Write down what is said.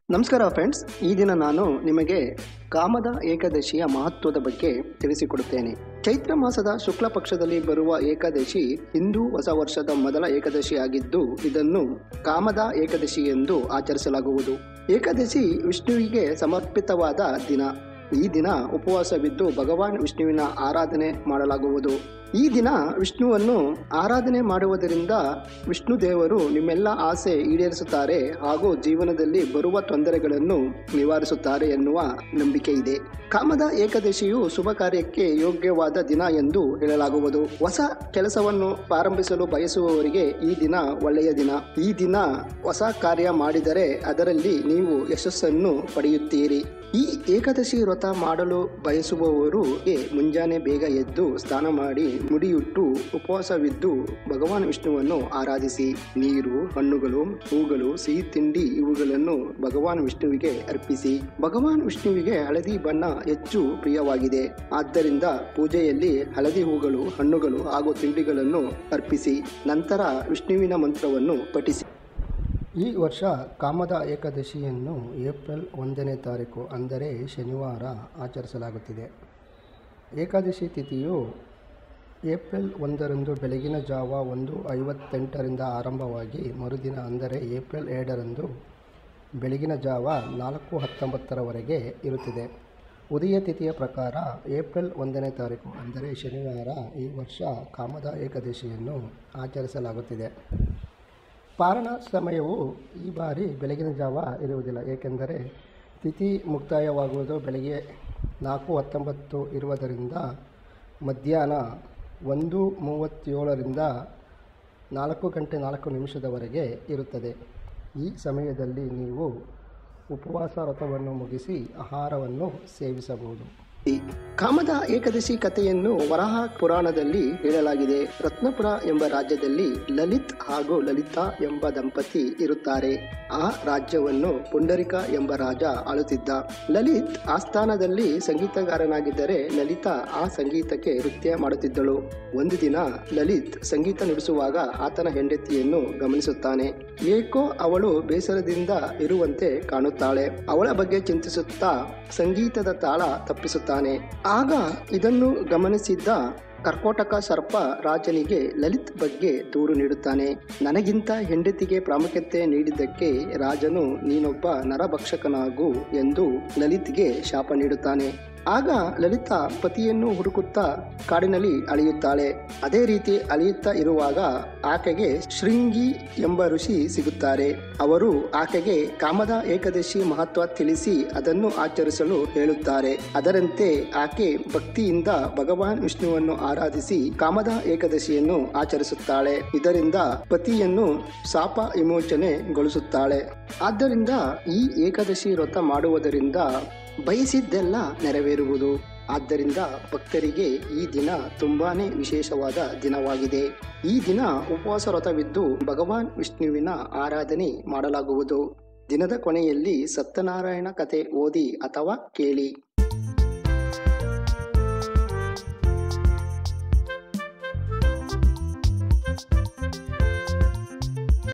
ನಮಸ್ಕಾರ ಫ್ರೆಂಡ್ಸ್ ಈ ದಿನ ನಾನು ನಿಮಗೆ ಕಾಮದ ಏಕಾದಶಿಯ ಮಹತ್ವದ ಬಗ್ಗೆ ತಿಳಿಸಿಕೊಡುತ್ತೇನೆ ಚೈತ್ರ ಮಾಸದ ಶುಕ್ಲ ಪಕ್ಷದಲ್ಲಿ ಬರುವ ಏಕಾದಶಿ ಹಿಂದೂ ಹೊಸ ವರ್ಷದ ಮೊದಲ ಏಕಾದಶಿ ಆಗಿದ್ದು ಇದನ್ನು ಕಾಮದ ಏಕಾದಶಿ ಎಂದು ಆಚರಿಸಲಾಗುವುದು ಏಕಾದಶಿ ವಿಷ್ಣುವಿಗೆ ಸಮರ್ಪಿತವಾದ ದಿನ ಈ ದಿನ ಉಪವಾಸವಿದ್ದು ಭಗವಾನ್ ವಿಷ್ಣುವಿನ ಆರಾಧನೆ ಮಾಡಲಾಗುವುದು ಈ ದಿನ ವಿಷ್ಣುವನ್ನು ಆರಾಧನೆ ಮಾಡುವುದರಿಂದ ವಿಷ್ಣು ದೇವರು ನಿಮ್ಮೆಲ್ಲ ಆಸೆ ಈಡೇರಿಸುತ್ತಾರೆ ಹಾಗೂ ಜೀವನದಲ್ಲಿ ಬರುವ ತೊಂದರೆಗಳನ್ನು ನಿವಾರಿಸುತ್ತಾರೆ ಎನ್ನುವ ನಂಬಿಕೆ ಇದೆ ಕಾಮದ ಏಕಾದಶಿಯು ಶುಭ ಕಾರ್ಯಕ್ಕೆ ಯೋಗ್ಯವಾದ ದಿನ ಎಂದು ಹೇಳಲಾಗುವುದು ಹೊಸ ಕೆಲಸವನ್ನು ಪ್ರಾರಂಭಿಸಲು ಬಯಸುವವರಿಗೆ ಈ ದಿನ ಒಳ್ಳೆಯ ದಿನ ಈ ದಿನ ಹೊಸ ಕಾರ್ಯ ಮಾಡಿದರೆ ಅದರಲ್ಲಿ ನೀವು ಯಶಸ್ಸನ್ನು ಪಡೆಯುತ್ತೀರಿ ಈ ಏಕಾದಶಿ ವ್ರತ ಮಾಡಲು ಬಯಸುವವರು ಮುಂಜಾನೆ ಬೇಗ ಎದ್ದು ಸ್ನಾನ ಮಾಡಿ ಮುಡಿಯುಟ್ಟು ಉಪವಾಸವಿದ್ದು ಭಗವಾನ್ ವಿಷ್ಣುವನ್ನು ಆರಾಧಿಸಿ ನೀರು ಹಣ್ಣುಗಳು ಹೂಗಳು ಸಿಹಿ ತಿಂಡಿ ಇವುಗಳನ್ನು ಭಗವಾನ್ ವಿಷ್ಣುವಿಗೆ ಅರ್ಪಿಸಿ ಭಗವಾನ್ ವಿಷ್ಣುವಿಗೆ ಹಳದಿ ಬಣ್ಣ ಹೆಚ್ಚು ಪ್ರಿಯವಾಗಿದೆ ಆದ್ದರಿಂದ ಪೂಜೆಯಲ್ಲಿ ಹಳದಿ ಹೂಗಳು ಹಣ್ಣುಗಳು ಹಾಗೂ ತಿಂಡಿಗಳನ್ನು ಅರ್ಪಿಸಿ ನಂತರ ವಿಷ್ಣುವಿನ ಮಂತ್ರವನ್ನು ಪಠಿಸಿ ಈ ವರ್ಷ ಕಾಮದ ಏಕಾದಶಿಯನ್ನು ಏಪ್ರಿಲ್ ಒಂದನೇ ತಾರೀಕು ಅಂದರೆ ಶನಿವಾರ ಆಚರಿಸಲಾಗುತ್ತಿದೆ ಏಕಾದಶಿ ತಿಥಿಯು ಏಪ್ರಿಲ್ ಒಂದರಂದು ಬೆಳಗಿನ ಜಾವ ಒಂದು ಐವತ್ತೆಂಟರಿಂದ ಆರಂಭವಾಗಿ ಮರುದಿನ ಅಂದರೆ ಏಪ್ರಿಲ್ ಎರಡರಂದು ಬೆಳಗಿನ ಜಾವ ನಾಲ್ಕು ಹತ್ತೊಂಬತ್ತರವರೆಗೆ ಇರುತ್ತದೆ ಉದಯ ತಿಥಿಯ ಪ್ರಕಾರ ಏಪ್ರಿಲ್ ಒಂದನೇ ತಾರೀಕು ಅಂದರೆ ಶನಿವಾರ ಈ ವರ್ಷ ಕಾಮದ ಏಕಾದಶಿಯನ್ನು ಆಚರಿಸಲಾಗುತ್ತಿದೆ ಪಾರಣ ಸಮಯವು ಈ ಬಾರಿ ಬೆಳಗಿನ ಜಾವ ಇರುವುದಿಲ್ಲ ಏಕೆಂದರೆ ತಿಥಿ ಮುಕ್ತಾಯವಾಗುವುದು ಬೆಳಗ್ಗೆ ನಾಲ್ಕು ಹತ್ತೊಂಬತ್ತು ಇರುವುದರಿಂದ ಮಧ್ಯಾಹ್ನ ಒಂದು ಮೂವತ್ತೇಳರಿಂದ ನಾಲ್ಕು ಗಂಟೆ ನಾಲ್ಕು ನಿಮಿಷದವರೆಗೆ ಇರುತ್ತದೆ ಈ ಸಮಯದಲ್ಲಿ ನೀವು ಉಪವಾಸ ವ್ರತವನ್ನು ಮುಗಿಸಿ ಆಹಾರವನ್ನು ಸೇವಿಸಬಹುದು ಕಾಮದ ಏಕಾದಶಿ ಕಥೆಯನ್ನು ವರಾಹ ಪುರಾಣದಲ್ಲಿ ಹೇಳಲಾಗಿದೆ ರತ್ನಪುರ ಎಂಬ ರಾಜ್ಯದಲ್ಲಿ ಲಲಿತ್ ಹಾಗೂ ಲಲಿತಾ ಎಂಬ ದಂಪತಿ ಇರುತ್ತಾರೆ ಆ ರಾಜ್ಯವನ್ನು ಪುಂಡರಿಕ ಎಂಬ ರಾಜ ಆಳುತ್ತಿದ್ದ ಲಲಿತ್ ಆಸ್ಥಾನದಲ್ಲಿ ಸಂಗೀತಗಾರನಾಗಿದ್ದರೆ ಲಲಿತಾ ಆ ಸಂಗೀತಕ್ಕೆ ನೃತ್ಯ ಮಾಡುತ್ತಿದ್ದಳು ಒಂದು ದಿನ ಲಲಿತ್ ಸಂಗೀತ ನುಡಿಸುವಾಗ ಆತನ ಹೆಂಡತಿಯನ್ನು ಗಮನಿಸುತ್ತಾನೆ ಏಕೋ ಅವಳು ಬೇಸರದಿಂದ ಇರುವಂತೆ ಕಾಣುತ್ತಾಳೆ ಅವಳ ಬಗ್ಗೆ ಚಿಂತಿಸುತ್ತಾ ಸಂಗೀತದ ತಾಳ ತಪ್ಪಿಸುತ್ತಾನೆ ಆಗ ಇದನ್ನು ಗಮನಿಸಿದ್ದ ಕರ್ಕೋಟಕ ಸರ್ಪ ರಾಜನಿಗೆ ಲಲಿತ್ ಬಗ್ಗೆ ದೂರು ನೀಡುತ್ತಾನೆ ನನಗಿಂತ ಹೆಂಡತಿಗೆ ಪ್ರಾಮುಖ್ಯತೆ ನೀಡಿದ್ದಕ್ಕೆ ರಾಜನು ನೀನೊಬ್ಬ ನರಭಕ್ಷಕನಾಗು ಎಂದು ಲಲಿತ್ಗೆ ಶಾಪ ನೀಡುತ್ತಾನೆ ಆಗ ಲಲಿತಾ ಪತಿಯನ್ನು ಹುಡುಕುತ್ತಾ ಕಾಡಿನಲ್ಲಿ ಅಳೆಯುತ್ತಾಳೆ ಅದೇ ರೀತಿ ಅಳೆಯುತ್ತಾ ಇರುವಾಗ ಆಕೆಗೆ ಶೃಂಗಿ ಎಂಬ ಋಷಿ ಸಿಗುತ್ತಾರೆ ಅವರು ಆಕೆಗೆ ಕಾಮದ ಏಕಾದಶಿ ಮಹತ್ವ ತಿಳಿಸಿ ಅದನ್ನು ಆಚರಿಸಲು ಹೇಳುತ್ತಾರೆ ಅದರಂತೆ ಆಕೆ ಭಕ್ತಿಯಿಂದ ಭಗವಾನ್ ವಿಷ್ಣುವನ್ನು ಆರಾಧಿಸಿ ಕಾಮದ ಏಕಾದಶಿಯನ್ನು ಆಚರಿಸುತ್ತಾಳೆ ಇದರಿಂದ ಪತಿಯನ್ನು ಶಾಪ ವಿಮೋಚನೆಗೊಳಿಸುತ್ತಾಳೆ ಆದ್ದರಿಂದ ಈ ಏಕಾದಶಿ ವ್ರತ ಮಾಡುವುದರಿಂದ ಬಯಸಿದ್ದೆಲ್ಲ ನೆರವೇರುವುದು ಆದ್ದರಿಂದ ಭಕ್ತರಿಗೆ ಈ ದಿನ ತುಂಬಾನೇ ವಿಶೇಷವಾದ ದಿನವಾಗಿದೆ ಈ ದಿನ ಉಪವಾಸ ವ್ರತವಿದ್ದು ಭಗವಾನ್ ವಿಷ್ಣುವಿನ ಆರಾಧನೆ ಮಾಡಲಾಗುವುದು ದಿನದ ಕೊನೆಯಲ್ಲಿ ಸತ್ಯನಾರಾಯಣ ಕತೆ ಓದಿ ಅಥವಾ ಕೇಳಿ